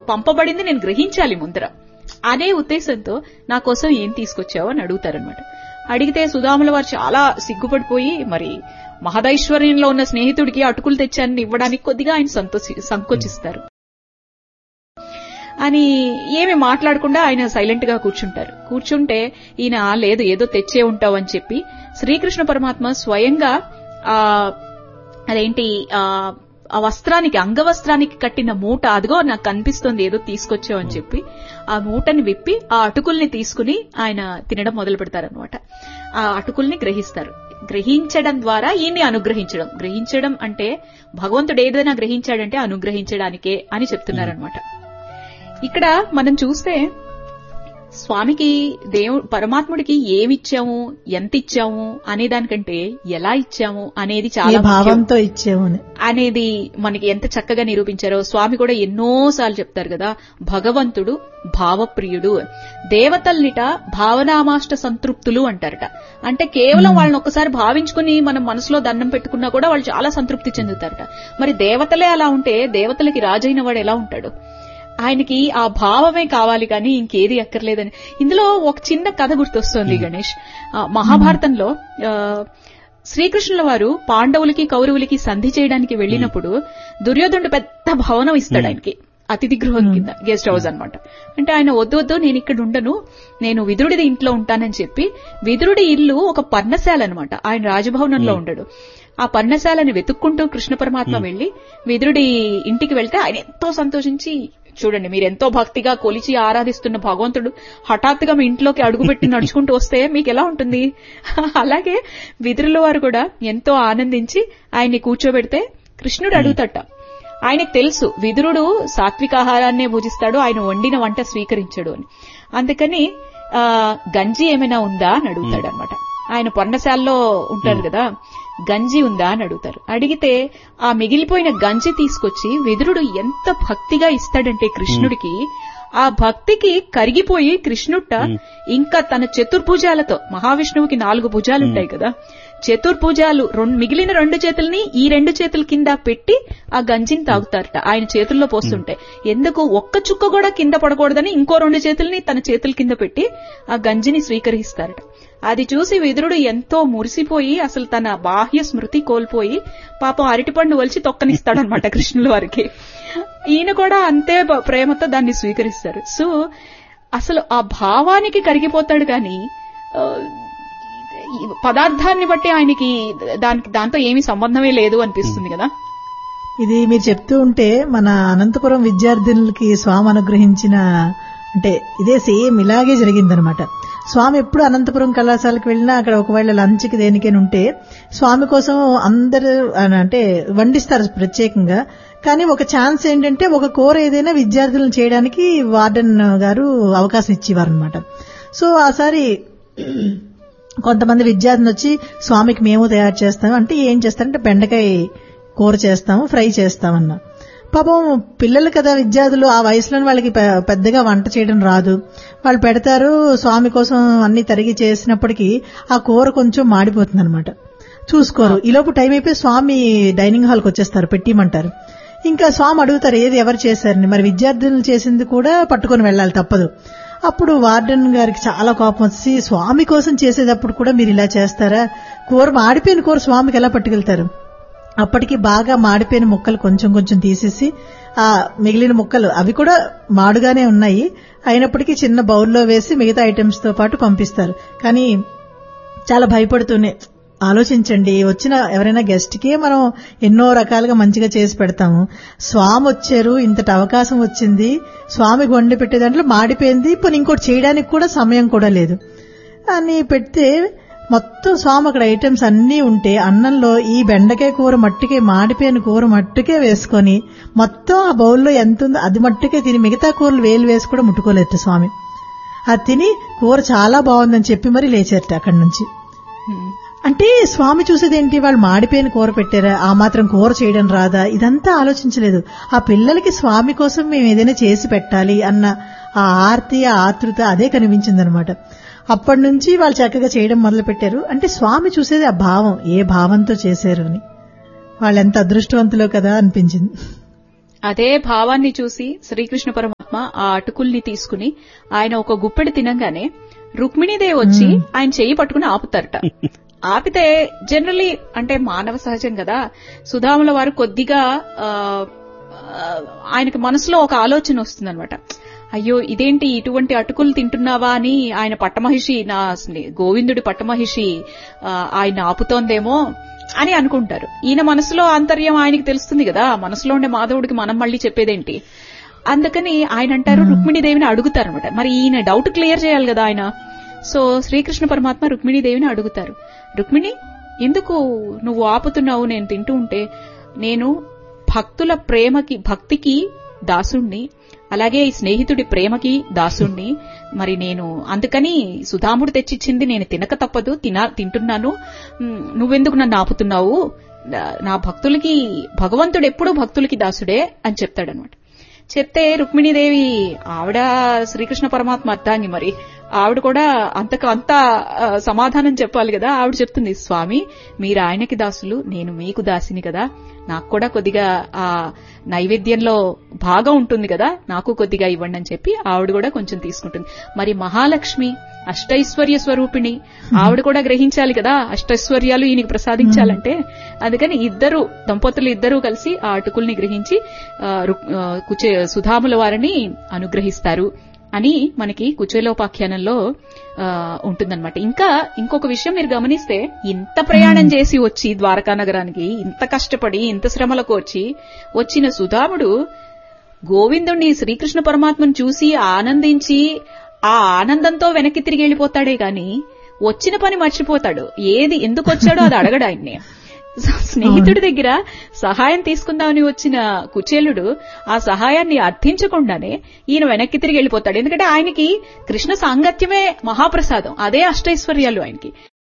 పంపబడింది నేను గ్రహించాలి ముందర అనే ఉద్దేశంతో నా కోసం ఏం తీసుకొచ్చావు అని అడుగుతారనమాట అడిగితే సుధాముల వారు చాలా సిగ్గుపడిపోయి మరి మహదైశ్వర్యంలో ఉన్న స్నేహితుడికి అటుకులు తెచ్చానని ఇవ్వడానికి కొద్దిగా ఆయన సంతోషి సంకోచిస్తారు అని ఏమి మాట్లాడకుండా ఆయన సైలెంట్ గా కూర్చుంటారు కూర్చుంటే ఈయన లేదు ఏదో తెచ్చే ఉంటావు అని చెప్పి శ్రీకృష్ణ పరమాత్మ స్వయంగా ఆ అదేంటి ఆ ఆ వస్త్రానికి అంగవస్త్రానికి కట్టిన మూట అదిగో నాకు కనిపిస్తోంది ఏదో తీసుకొచ్చావు అని చెప్పి ఆ మూటని విప్పి ఆ అటుకుల్ని తీసుకుని ఆయన తినడం మొదలు పెడతారనమాట ఆ అటుకుల్ని గ్రహిస్తారు గ్రహించడం ద్వారా ఈయన్ని అనుగ్రహించడం గ్రహించడం అంటే భగవంతుడు ఏదైనా గ్రహించాడంటే అనుగ్రహించడానికే అని చెప్తున్నారనమాట ఇక్కడ మనం చూస్తే స్వామికి దేవు పరమాత్ముడికి ఏమిచ్చాము ఎంత ఇచ్చాము అనే దానికంటే ఎలా ఇచ్చాము అనేది ఏ చాలా ముఖ్యం. భావంతో ఇచ్చేమని అనేది మనకి ఎంత చక్కగా నిరూపించారో స్వామి కూడా ఎన్నో సార్లు చెప్తారు కదా భగవంతుడు భావప్రియుడు దేవతల్నిట భావనామాష్ట సంతృప్తులు అంటారట అంటే కేవలం వాళ్ళని ఒక్కసారి భావించుకుని మనం మనసులో దండం పెట్టుకున్నా కూడా వాళ్ళు చాలా సంతృప్తి చెందుతారట మరి దేవతలే అలా ఉంటే దేవతలకి రాజైన వాడు ఎలా ఉంటాడు ఆయనకి ఆ భావమే కావాలి కానీ ఇంకేది అక్కర్లేదని ఇందులో ఒక చిన్న కథ గుర్తొస్తోంది గణేష్ ఆ, మహాభారతంలో ఆ, శ్రీకృష్ణుల వారు పాండవులకి కౌరవులకి సంధి చేయడానికి వెళ్ళినప్పుడు దుర్యోధనుడు పెద్ద భవనం ఇస్తాడు ఆయనకి అతిథి గృహం కింద గెస్ట్ హౌస్ అన్నమాట అంటే ఆయన వద్దు వద్దు నేను ఇక్కడ ఉండను నేను విదురుడిది ఇంట్లో ఉంటానని చెప్పి విదురుడి ఇల్లు ఒక పర్ణశాల అనమాట ఆయన రాజభవనంలో ఉండడు ఆ పర్ణశాలని వెతుక్కుంటూ కృష్ణ పరమాత్మ వెళ్లి విదురుడి ఇంటికి వెళ్తే ఆయన ఎంతో సంతోషించి చూడండి మీరు ఎంతో భక్తిగా కొలిచి ఆరాధిస్తున్న భగవంతుడు హఠాత్తుగా మీ ఇంట్లోకి అడుగుపెట్టి నడుచుకుంటూ వస్తే మీకు ఎలా ఉంటుంది అలాగే విదురుల వారు కూడా ఎంతో ఆనందించి ఆయన్ని కూర్చోబెడితే కృష్ణుడు అడుగుతట ఆయనకు తెలుసు విదురుడు సాత్వికాహారాన్నే భుజిస్తాడు ఆయన వండిన వంట స్వీకరించడు అని అందుకని ఆ గంజి ఏమైనా ఉందా అని అడుగుతాడు అనమాట ఆయన పర్ణశాలలో ఉంటారు కదా గంజి ఉందా అని అడుగుతారు అడిగితే ఆ మిగిలిపోయిన గంజి తీసుకొచ్చి విదురుడు ఎంత భక్తిగా ఇస్తాడంటే కృష్ణుడికి ఆ భక్తికి కరిగిపోయి కృష్ణుట్ట ఇంకా తన చతుర్భుజాలతో మహావిష్ణువుకి నాలుగు భుజాలుంటాయి కదా చతుర్భుజాలు రెండు మిగిలిన రెండు చేతుల్ని ఈ రెండు చేతుల కింద పెట్టి ఆ గంజిని తాగుతారట ఆయన చేతుల్లో పోస్తుంటే ఎందుకు ఒక్క చుక్క కూడా కింద పడకూడదని ఇంకో రెండు చేతుల్ని తన చేతుల కింద పెట్టి ఆ గంజిని స్వీకరిస్తారట అది చూసి విదురుడు ఎంతో మురిసిపోయి అసలు తన బాహ్య స్మృతి కోల్పోయి పాపం అరటిపండు వలిచి తొక్కనిస్తాడనమాట కృష్ణుల వారికి ఈయన కూడా అంతే బ- ప్రేమతో దాన్ని స్వీకరిస్తారు సో అసలు ఆ భావానికి కరిగిపోతాడు కానీ ఆ, ఈ పదార్థాన్ని బట్టి ఆయనకి దానికి దాంతో ఏమీ సంబంధమే లేదు అనిపిస్తుంది కదా ఇది మీరు చెప్తూ ఉంటే మన అనంతపురం విద్యార్థులకి స్వామి అనుగ్రహించిన అంటే ఇదే సేమ్ ఇలాగే జరిగిందనమాట స్వామి ఎప్పుడు అనంతపురం కళాశాలకు వెళ్ళినా అక్కడ ఒకవేళ లంచ్కి దేనికైనా ఉంటే స్వామి కోసం అందరూ అన- అంటే వండిస్తారు ప్రత్యేకంగా కానీ ఒక ఛాన్స్ ఏంటంటే ఒక కూర ఏదైనా విద్యార్థులను చేయడానికి వార్డెన్ గారు అవకాశం ఇచ్చేవారు అనమాట సో ఆసారి కొంతమంది విద్యార్థులు వచ్చి స్వామికి మేము తయారు చేస్తాం అంటే ఏం చేస్తారంటే బెండకాయ కూర చేస్తాము ఫ్రై చేస్తామన్న పాపం పిల్లలు కదా విద్యార్థులు ఆ వయసులోని వాళ్ళకి పె- పెద్దగా వంట చేయడం రాదు వాళ్ళు పెడతారు స్వామి కోసం అన్ని తరిగి చేసినప్పటికీ ఆ కూర కొంచెం మాడిపోతుంది అనమాట చూసుకోరు ఈలోపు టైం అయిపోయి స్వామి డైనింగ్ హాల్కి వచ్చేస్తారు పెట్టిమంటారు ఇంకా స్వామి అడుగుతారు ఏది ఎవరు చేశారని మరి విద్యార్థులు చేసింది కూడా పట్టుకొని వెళ్ళాలి తప్పదు అప్పుడు వార్డెన్ గారికి చాలా కోపం వచ్చి స్వామి కోసం చేసేటప్పుడు కూడా మీరు ఇలా చేస్తారా కూర మాడిపోయిన కూర స్వామికి ఎలా పట్టుకెళ్తారు అప్పటికి బాగా మాడిపోయిన ముక్కలు కొంచెం కొంచెం తీసేసి ఆ మిగిలిన ముక్కలు అవి కూడా మాడుగానే ఉన్నాయి అయినప్పటికీ చిన్న బౌల్లో వేసి మిగతా ఐటమ్స్ తో పాటు పంపిస్తారు కానీ చాలా భయపడుతూనే ఆలోచించండి వచ్చిన ఎవరైనా గెస్ట్ కి మనం ఎన్నో రకాలుగా మంచిగా చేసి పెడతాము స్వామి వచ్చారు ఇంతటి అవకాశం వచ్చింది స్వామికి వండి పెట్టే దాంట్లో మాడిపోయింది ఇప్పుడు ఇంకోటి చేయడానికి కూడా సమయం కూడా లేదు అని పెడితే మొత్తం స్వామి అక్కడ ఐటమ్స్ అన్నీ ఉంటే అన్నంలో ఈ బెండకాయ కూర మట్టుకే మాడిపోయిన కూర మట్టుకే వేసుకొని మొత్తం ఆ బౌల్లో ఎంత ఉందో అది మట్టుకే తిని మిగతా కూరలు వేలు వేసి కూడా ముట్టుకోలేదు స్వామి అది తిని కూర చాలా బాగుందని చెప్పి మరి లేచారట అక్కడి నుంచి హ్మ్. అంటే స్వామి చూసేది ఏంటి వాళ్ళు మాడిపోయిన కూర పెట్టారా ఆ మాత్రం కూర చేయడం రాదా ఇదంతా ఆలోచించలేదు ఆ పిల్లలకి స్వామి కోసం మేము ఏదైనా చేసి పెట్టాలి అన్న ఆ ఆర్తి ఆ ఆతృత అదే కనిపించిందనమాట అప్పటి నుంచి వాళ్ళు చక్కగా చేయడం మొదలు పెట్టారు అంటే స్వామి చూసేది ఆ భావం ఏ భావంతో చేశారు అని వాళ్ళు ఎంత అదృష్టవంతులో కదా అనిపించింది అదే భావాన్ని చూసి శ్రీకృష్ణ పరమాత్మ పరమాత్మ ఆ అటుకుల్ని తీసుకుని ఆయన ఒక గుప్పెడు తినంగానే రుక్మిణీదేవి వచ్చి ఆయన చెయ్యి పట్టుకుని ఆపుతారట ఆపితే జనరలీ అంటే మానవ సహజం కదా సుధాముల వారు కొద్దిగా ఆ, ఆ, ఆయనకి మనసులో ఒక ఆలోచన వస్తుందన్నమాట అయ్యో ఇదేంటి ఇటువంటి అటుకులు తింటున్నావా అని ఆయన పట్టమహిషి నా స్నే- గోవిందుడి పట్టమహిషి ఆ, ఆయన ఆపుతోందేమో అని అనుకుంటారు ఈయన మనసులో ఆంతర్యం ఆయనకి తెలుస్తుంది కదా మనసులో ఉండే మాధవుడికి మనం మళ్ళీ చెప్పేదేంటి అందుకని ఆయన అంటారు రుక్మిణీదేవిని అడుగుతారు అనమాట మరి ఈయన డౌట్ క్లియర్ చేయాలి కదా ఆయన సో శ్రీకృష్ణ పరమాత్మ రుక్మిణీదేవిని అడుగుతారు రుక్మిణి ఎందుకు నువ్వు ఆపుతున్నావు నేను తింటూ ఉంటే నేను భక్తుల ప్రేమకి భక్తికి దాసుణ్ణి అలాగే ఈ స్నేహితుడి ప్రేమకి దాసుణ్ణి మరి నేను అందుకని సుధాముడు తెచ్చిచ్చింది నేను తినక తప్పదు తినా తింటున్నాను ఉమ్, నువ్వెందుకు నన్ను ఆపుతున్నావు నా- నా భక్తులకి భగవంతుడు ఎప్పుడూ భక్తులకి దాసుడే అని చెప్తాడనమాట చెప్తే రుక్మిణీదేవి ఆవిడ శ్రీకృష్ణ పరమాత్మ అర్థాంగి మరి ఆవిడ కూడా అంతకు అంత ఆ, సమాధానం చెప్పాలి కదా ఆవిడ చెప్తుంది స్వామి మీరు ఆయనకి దాసులు నేను మీకు దాసిని కదా నాకు కూడా కొద్దిగా ఆ నైవేద్యంలో భాగం ఉంటుంది కదా నాకు కొద్దిగా ఇవ్వండి అని చెప్పి ఆవిడ కూడా కొంచెం తీసుకుంటుంది మరి మహాలక్ష్మి అష్టైశ్వర్య స్వరూపిణి ఆవిడ కూడా గ్రహించాలి కదా అష్టైశ్వర్యాలు ఈయనకి ప్రసాదించాలంటే అందుకని ఇద్దరు దంపతులు ఇద్దరూ కలిసి ఆ అటుకుల్ని గ్రహించి ఆ, రుక్- ఆ, కుచే సుధాముల వారిని అనుగ్రహిస్తారు అని మనకి కుచేలోపాఖ్యానంలో ఆ, ఉంటుందన్నమాట ఇంకా ఇంకొక విషయం మీరు గమనిస్తే ఇంత ప్రయాణం చేసి వచ్చి ద్వారకా నగరానికి ఇంత కష్టపడి ఇంత శ్రమలకు వచ్చి వచ్చిన సుధాముడు గోవిందుణ్ణి శ్రీకృష్ణ పరమాత్మను చూసి ఆనందించి ఆ ఆనందంతో వెనక్కి తిరిగి వెళ్ళిపోతాడే గాని వచ్చిన పని మర్చిపోతాడు ఏది ఎందుకు వచ్చాడో అది అడగడు ఆయన్ని స్నేహితుడి దగ్గర సహాయం తీసుకుందామని వచ్చిన కుచేలుడు ఆ సహాయాన్ని అర్థించకుండానే ఈయన వెనక్కి తిరిగి వెళ్ళిపోతాడు ఎందుకంటే ఆయనకి కృష్ణ సాంగత్యమే మహాప్రసాదం అదే అష్టైశ్వర్యాలు ఆయనకి